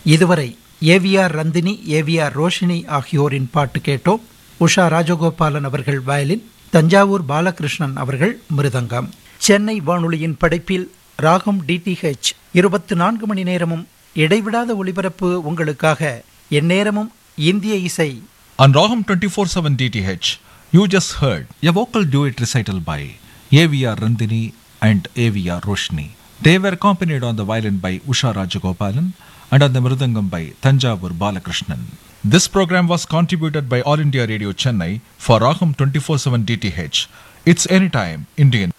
இதுவரை AVR ரந்தினி AVR Roshini ஆகியோரின் பாட்டு கேட்டோம் உஷா ராஜகோபாலன் அவர்கள் வயலின் தஞ்சாவூர் பாலகிருஷ்ணன் அவர்கள் மிருதங்கம் சென்னை வானொலியின் படைப்பில் ராகம் டிடிஹெச் இருபத்தி நான்கு மணி நேரமும் இடைவிடாத ஒளிபரப்பு உங்களுக்காக எந்நேரமும் இந்திய இசை On Raham 24/7 DTH, you just heard a vocal duet recital by AVR Randini and AVR Roshni. They were accompanied on the violin by Usha Rajagopalan and on the mridangam by Tanjavur Balakrishnan. This program was contributed by All India Radio Chennai for Raham 24/7 DTH. It's anytime Indian.